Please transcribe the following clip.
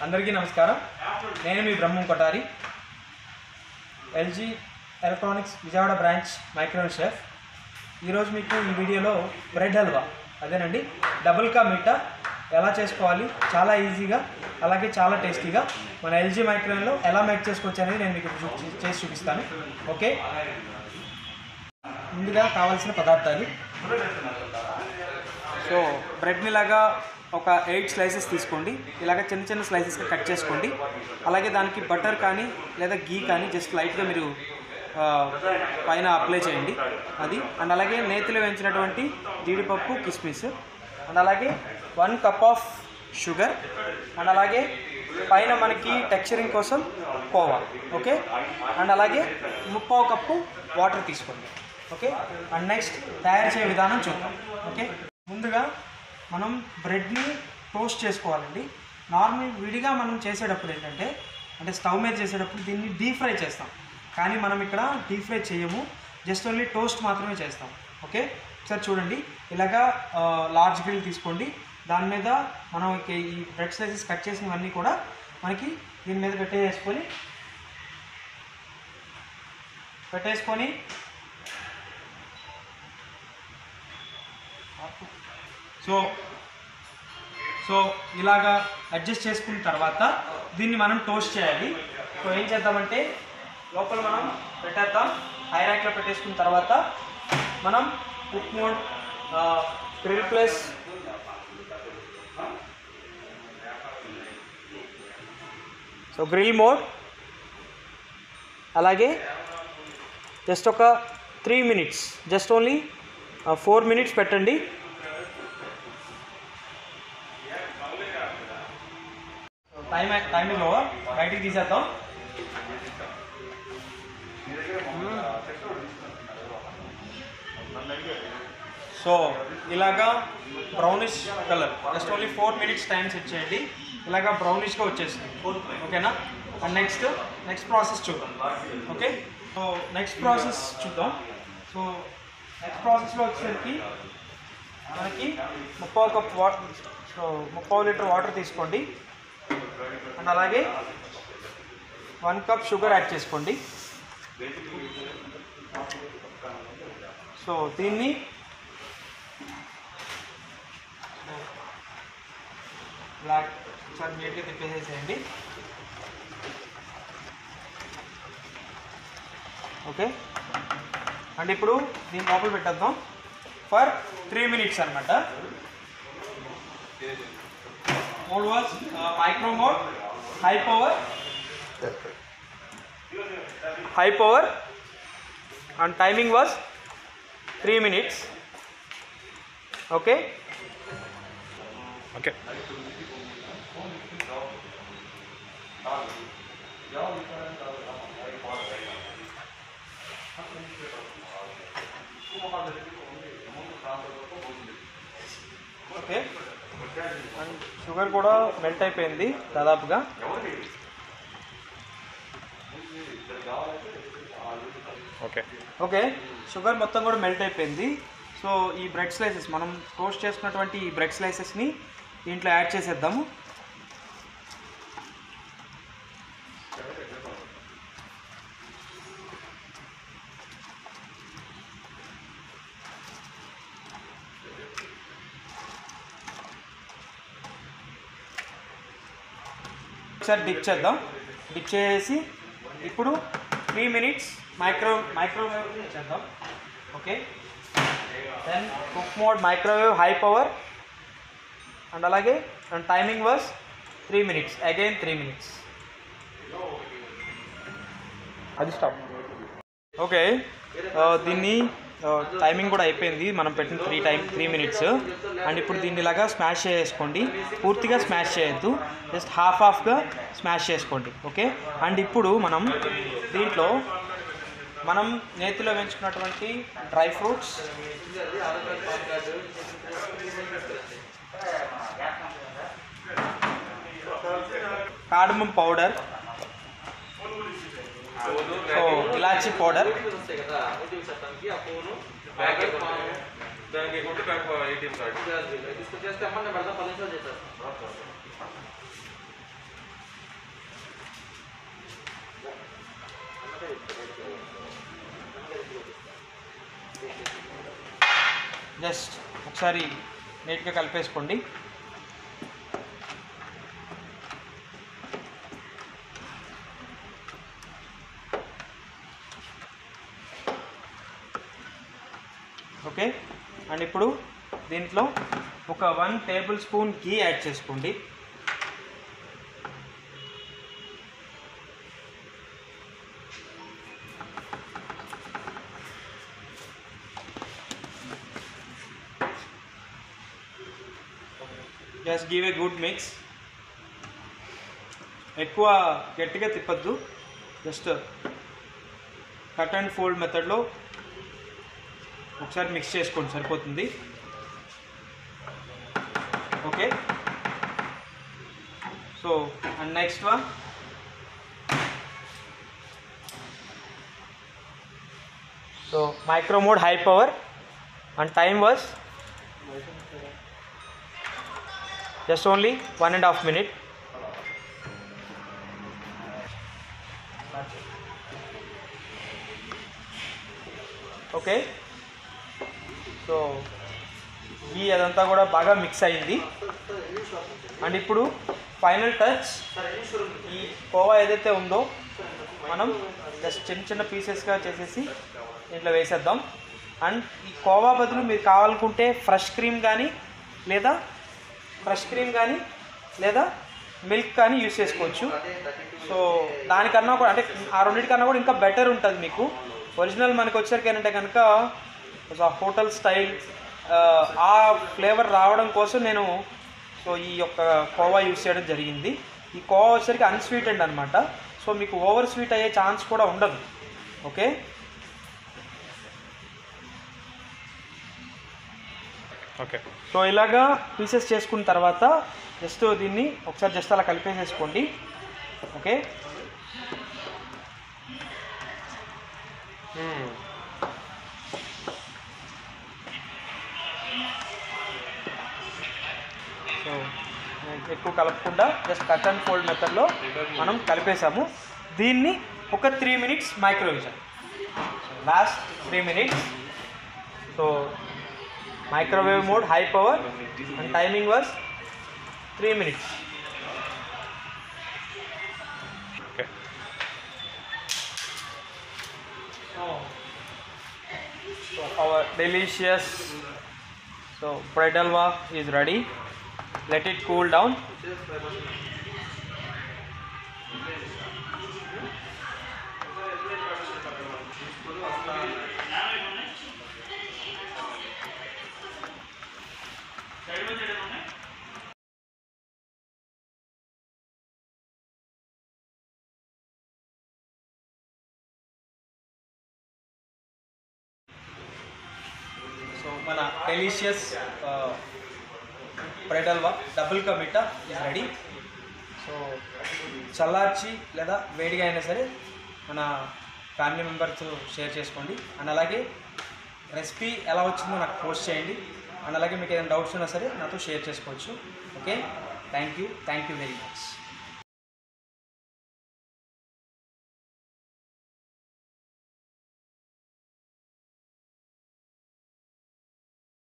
అందరికీ నమస్కారం నేను మీ Brahmam Kothari LG electronics Vijayawada branch microwave chef ఈరోజు మీకు ఈ వీడియోలో బ్రెడ్ హల్వా అదేనండి డబుల్ కా మీఠా ఎలా చేసుకోవాలి చాలా ఈజీగా అలాగే చాలా టేస్టీగా మన ఎల్జీ మైక్రోవేవ్లో ఎలా మేక్ చేసుకోవచ్చు అనేది నేను మీకు చూ- చేసి చూపిస్తాను ఓకే ముందుగా కావాల్సిన పదార్థాలు సో బ్రెడ్ని ఇలాగా ఒక ఎయిట్ స్లైసెస్ తీసుకోండి ఇలాగ చిన్న చిన్న స్లైసెస్గా కట్ చేసుకోండి అలాగే దానికి బటర్ కానీ లేదా గీ కానీ జస్ట్ లైట్గా మీరు ఆ, పైన అప్లై చేయండి అది అండ్ అలాగే నేతిలో వేయించినటువంటి జీడిపప్పు కిస్మిస్ అండ్ అలాగే one cup of sugar and అలాగే పైన మనకి టెక్స్చరింగ్ కోసం కోవా ఓకే అండ్ అలాగే ముప్పావు కప్పు వాటర్ తీసుకోండి ఓకే అండ్ నెక్స్ట్ తయారు చేసే విధానం చూద్దాం ఓకే ముందుగా మనం బ్రెడ్ని టోస్ట్ చేసుకోవాలండి నార్మల్ విడిగా మనం చేసేటప్పుడు ఏంటంటే అంటే స్టవ్ మీద చేసేటప్పుడు దీన్ని డీప్ ఫ్రై చేస్తాం కానీ మనం ఇక్కడ డీప్ ఫ్రై చేయము జస్ట్ ఓన్లీ టోస్ట్ మాత్రమే చేస్తాం ఓకే ఒకసారి చూడండి ఇలాగా లార్జ్ గ్రిల్ తీసుకోండి దాని మీద మనం ఇక ఈ బ్రెడ్ స్లైసెస్ కట్ చేసినవన్నీ కూడా మనకి దీని మీద పెట్టేసుకొని పెట్టేసుకొని సో సో ఇలాగా అడ్జస్ట్ చేసుకున్న తర్వాత దీన్ని మనం టోస్ట్ చేయాలి సో ఏం చేద్దామంటే లోపల మనం పెట్టేద్దాం హై ర్యాక్లో పెట్టేసుకున్న తర్వాత మనం cook mode grill plus so grill mode అలాగే జస్ట్ ఒక three minutes just only four minutes పెట్టండి టైం టైం ఇస్ ఓవర్ బయటికి తీసేద్దాం సో ఇలాగా brownish colour just only four minutes time set చేయండి ఇలాగా బ్రౌనిష్గా వచ్చేసింది ఓకేనా అండ్ నెక్స్ట్ నెక్స్ట్ ప్రాసెస్ చూద్దాం ఓకే సో నెక్స్ట్ ప్రాసెస్ చూద్దాం సో నెక్స్ట్ ప్రాసెస్లో వచ్చేసరికి మనకి ముప్పావు కప్ వాటర్ సో ముప్పావు లీటర్ వాటర్ తీసుకోండి అండ్ అలాగే వన్ కప్ షుగర్ యాడ్ చేసుకోండి సో దీన్ని ఇలా ఒకసారి నీట్గా తిప్పేసేసేయండి ఓకే అండ్ ఇప్పుడు దీని లోపల పెట్టేద్దాం ఫర్ త్రీ మినిట్స్ అనమాట mode was micro mode high power high power and timing was three minutes okay okay okay and sugar కూడా మెల్ట్ అయిపోయింది దాదాపుగా ఓకే ఓకే షుగర్ మొత్తం కూడా మెల్ట్ అయిపోయింది సో ఈ బ్రెడ్ స్లైసెస్ మనం టోస్ట్ చేసుకున్నటువంటి ఈ బ్రెడ్ స్లైసెస్ని దీంట్లో యాడ్ చేసేద్దాము ఒకసారి డిప్ చేద్దాం డిప్ చేసి ఇప్పుడు త్రీ మినిట్స్ మైక్రో మైక్రోవేవ్ చేద్దాం okay then cook mode microwave high power and అలాగే and timing was three minutes again three minutes అది స్టాప్ ఓకే ఆ, దీన్ని టైమింగ్ కూడా అయిపోయింది మనం పెట్టిన three time three minutes and ఇప్పుడు దీన్ని ఇలాగా స్మాష్ చేసుకోండి పూర్తిగా స్మాష్ చేయొద్దు జస్ట్ హాఫ్ హాఫ్గా స్మాష్ చేసుకోండి ఓకే అండ్ ఇప్పుడు మనం దీంట్లో మనం నేతిలో వేయించుకున్నటువంటి dry fruits cardamom powder so ఇలాచీ powder bank account bank ATM card తీసుకొచ్చేస్తే అమ్మ నేను పెడతా పది నిమిషాలు చేస్తాను జస్ట్ ఒకసారి నీట్గా కలిపేసుకోండి ఓకే అండ్ ఇప్పుడు దీంట్లో ఒక one tablespoon ghee add చేసుకోండి just give a good mix ఎక్కువ గట్టిగా తిప్పద్దు జస్ట్ కట్ అండ్ ఫోల్డ్ మెథడ్లో ఒకసారి మిక్స్ చేసుకోండి సరిపోతుంది okay so and next one so micro mode high power and time was just only one and a half minute okay so ఈ అదంతా కూడా బాగా మిక్స్ అయింది అండ్ ఇప్పుడు ఫైనల్ టచ్ ఈ కోవా ఏదైతే ఉందో మనం జస్ట్ చిన్న చిన్న పీసెస్గా చేసేసి దీంట్లో వేసేద్దాం అండ్ ఈ కోవా బదులు మీరు కావాలనుకుంటే ఫ్రెష్ క్రీమ్ కానీ లేదా ఫ్రెష్ క్రీమ్ కానీ లేదా మిల్క్ కానీ యూస్ చేసుకోవచ్చు సో దానికన్నా కూడా అంటే ఆ రెండింటికన్నా కూడా ఇంకా బెటర్ ఉంటుంది మీకు ఒరిజినల్ మనకి వచ్చేసరికి ఏంటంటే కనుక హోటల్ స్టైల్ ఆ ఫ్లేవర్ రావడం కోసం నేను సో ఈ యొక్క కోవా యూస్ చేయడం జరిగింది ఈ కోవా వచ్చేసరికి అన్స్వీటెండ్ అనమాట సో మీకు ఓవర్ స్వీట్ అయ్యే ఛాన్స్ కూడా ఉండదు ఓకే ఓకే సో ఇలాగా పీసెస్ చేసుకున్న తర్వాత జస్ట్ దీన్ని ఒకసారి జస్ట్ అలా కలిపేసేసుకోండి ఓకే సో ఎక్కువ కలపకుండా జస్ట్ కట్ అండ్ ఫోల్డ్ మెథడ్లో మనం కలిపేసాము దీన్ని ఒక three minutes microwave last three minutes so microwave mode high power and timing was three minutes okay So our delicious so bread halwa is ready. Let it cool down. So మన delicious bread halwa double ka meetha is ready so చల్లార్చి లేదా వేడిగా అయినా సరే మన family members share చేసుకోండి and అలాగే recipe ఎలా వచ్చిందో నాకు పోస్ట్ చేయండి అండ్ అలాగే మీకు ఏదైనా డౌట్స్ ఉన్నా సరే నాతో షేర్ చేసుకోవచ్చు okay thank you thank you very much